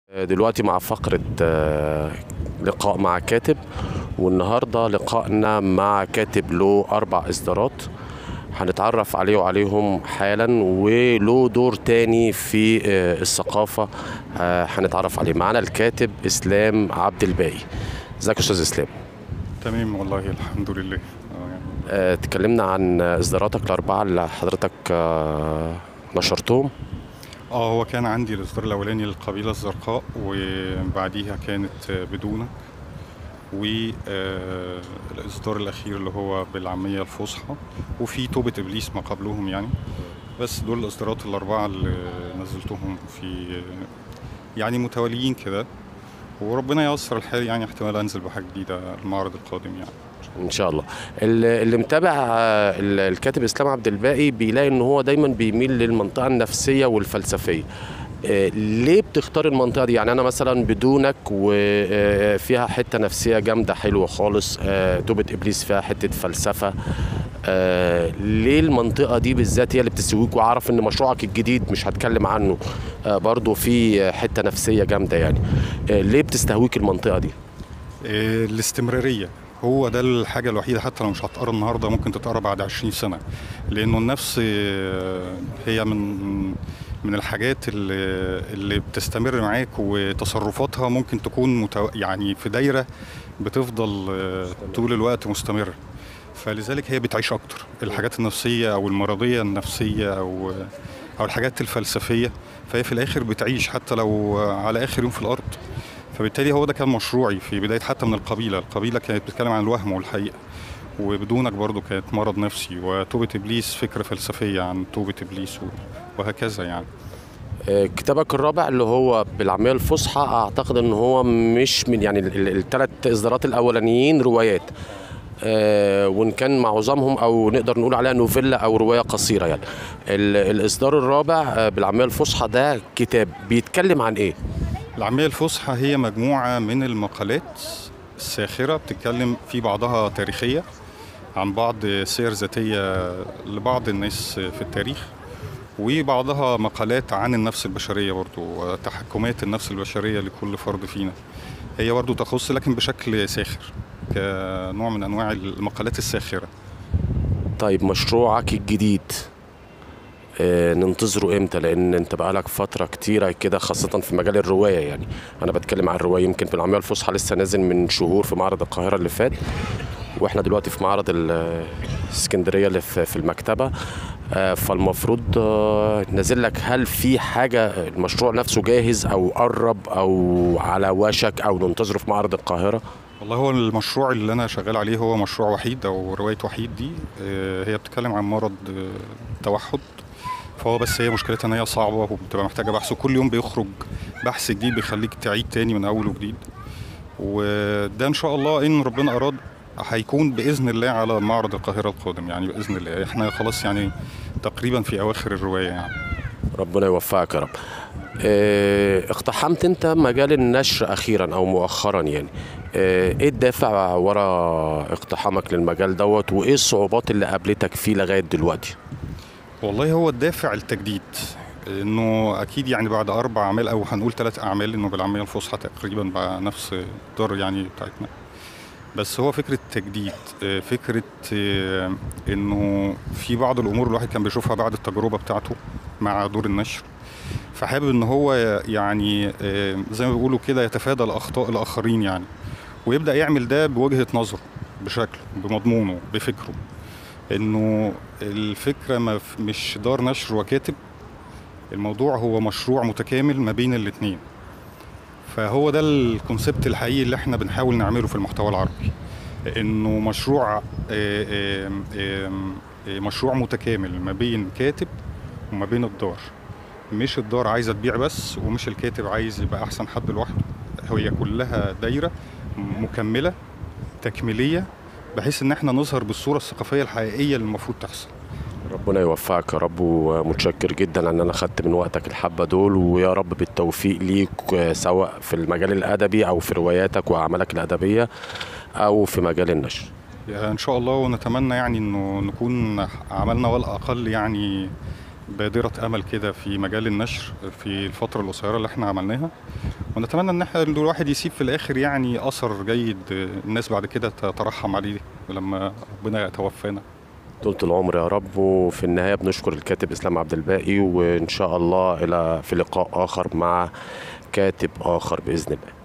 دلوقتي مع فقرة آه، لقاء مع كاتب والنهاردة لقائنا مع كاتب له أربع إصدارات هنتعرف عليه وعليهم حالا وله دور تاني في آه، الثقافة آه، هنتعرف عليه معانا الكاتب إسلام عبد الباقي ازيك يا أستاذ إسلام تمام والله الحمد لله آه يعني آه، تكلمنا عن إصداراتك الأربعة اللي حضرتك آه، نشرتهم اه هو كان عندي الاصدار الاولاني للقبيله الزرقاء وبعديها كانت آه، بدونك والاصدار الاخير اللي هو بالعاميه الفصحى وفي توبه ابليس ما قبلهم يعني بس دول الاصدارات الاربعه اللي نزلتهم في يعني متواليين كده وربنا ييسر الحال يعني احتمال انزل بحاجه جديده المعرض القادم يعني ان شاء الله اللي اللي متابع آه، ال- الكاتب اسلام عبد الباقي بيلاقي ان هو دايما بيميل للمنطقه النفسيه والفلسفيه آه، ليه بتختار المنطقه دي يعني انا مثلا بدونك وفيها حته نفسيه جامده حلوه خالص آه، توبه ابليس فيها حته فلسفه آه، ليه المنطقه دي بالذات هي اللي بتسويك واعرف ان مشروعك الجديد مش هتكلم عنه آه، برضو في حته نفسيه جامده يعني آه، ليه بتستهويك المنطقه دي آه، الاستمرارية هو ده الحاجة الوحيدة حتى لو مش هتقرا النهاردة ممكن تتقرا بعد 20 سنة لأنه النفس آه، هي من من الحاجات اللي, اللي بتستمر معاك وتصرفاتها ممكن تكون متو... يعني في دايرة بتفضل آه، طول الوقت مستمرة فلذلك هي بتعيش أكتر الحاجات النفسية أو المرضية النفسية أو أو الحاجات الفلسفية فهي في الآخر بتعيش حتى لو على آخر يوم في الأرض فبالتالي هو ده كان مشروعي في بدايه حتى من القبيله، القبيله كانت بتتكلم عن الوهم والحقيقه وبدونك برضو كانت مرض نفسي وتوبه ابليس فكره فلسفيه عن توبه ابليس و- وهكذا يعني. آه، كتابك الرابع اللي هو بالعاميه الفصحى اعتقد ان هو مش من يعني الثلاث اصدارات الاولانيين روايات آه، وان كان معظمهم او نقدر نقول عليها نوفيلا او روايه قصيره يعني ال- الاصدار الرابع آه، بالعاميه الفصحى ده كتاب بيتكلم عن ايه العاميه الفصحى هي مجموعه من المقالات الساخره بتتكلم في بعضها تاريخيه عن بعض سير ذاتيه لبعض الناس في التاريخ وبعضها مقالات عن النفس البشريه برضو وتحكمات النفس البشريه لكل فرد فينا هي برضو تخص لكن بشكل ساخر كنوع من انواع المقالات الساخره طيب مشروعك الجديد آه، ننتظره امتى لان انت بقالك فتره كتيره كده خاصه في مجال الروايه يعني انا بتكلم عن الروايه يمكن في العاميه الفصحى لسه نازل من شهور في معرض القاهره اللي فات واحنا دلوقتي في معرض ال- اسكندريه اللي في في المكتبه آه، فالمفروض آه، نازل لك هل في حاجه المشروع نفسه جاهز او قرب او على وشك او ننتظره في معرض القاهره والله هو المشروع اللي انا شغال عليه هو مشروع وحيد او روايه وحيد دي آه، هي بتتكلم عن مرض آه، توحد فهو بس هي مشكلتها ان هي صعبه وبتبقى محتاجه بحث وكل يوم بيخرج بحث جديد بيخليك تعيد تاني من اول وجديد وده ان شاء الله ان ربنا اراد هيكون باذن الله على معرض القاهره القادم يعني باذن الله احنا خلاص يعني تقريبا في اواخر الروايه يعني ربنا يوفقك يا رب آه، اقتحمت انت مجال النشر اخيرا او مؤخرا يعني آه، ايه الدافع ورا اقتحامك للمجال دوت وايه الصعوبات اللي قابلتك فيه لغايه دلوقتي والله هو الدافع التجديد انه اكيد يعني بعد اربع اعمال او هنقول ثلاث اعمال انه بالعاميه الفصحى تقريبا بقى نفس الدار يعني بتاعتنا بس هو فكره تجديد آه، فكره آه، انه في بعض الامور الواحد كان بيشوفها بعد التجربه بتاعته مع دور النشر فحابب ان هو يعني آه، زي ما بيقولوا كده يتفادى الاخطاء الاخرين يعني ويبدا يعمل ده بوجهه نظره بشكله بمضمونه بفكره انه الفكره ما ف- مش دار نشر وكاتب الموضوع هو مشروع متكامل ما بين الاتنين فهو ده الكونسبت الحقيقي اللي احنا بنحاول نعمله في المحتوى العربي انه مشروع آه، آم، آم، آه، مشروع متكامل ما بين كاتب وما بين الدار مش الدار عايزه تبيع بس ومش الكاتب عايز يبقى احسن حد لوحده هي كلها دايره مكمله تكميليه بحيث ان احنا نظهر بالصوره الثقافيه الحقيقيه اللي المفروض تحصل ربنا يوفقك يا رب ومتشكر جدا ان انا خدت من وقتك الحبه دول ويا رب بالتوفيق ليك آه، سواء في المجال الادبي او في رواياتك واعمالك الادبيه او في مجال النشر يعني ان شاء الله ونتمنى يعني انه نكون عملنا ولا اقل يعني بادرة أمل كده في مجال النشر في الفترة القصيرة اللي احنا عملناها ونتمنى إن احنا إن الواحد يسيب في الآخر يعني أثر جيد الناس بعد كده تترحم عليه لما ربنا يتوفانا طولة العمر يا رب وفي النهاية بنشكر الكاتب إسلام عبد الباقي وإن شاء الله إلى في لقاء آخر مع كاتب آخر بإذن الله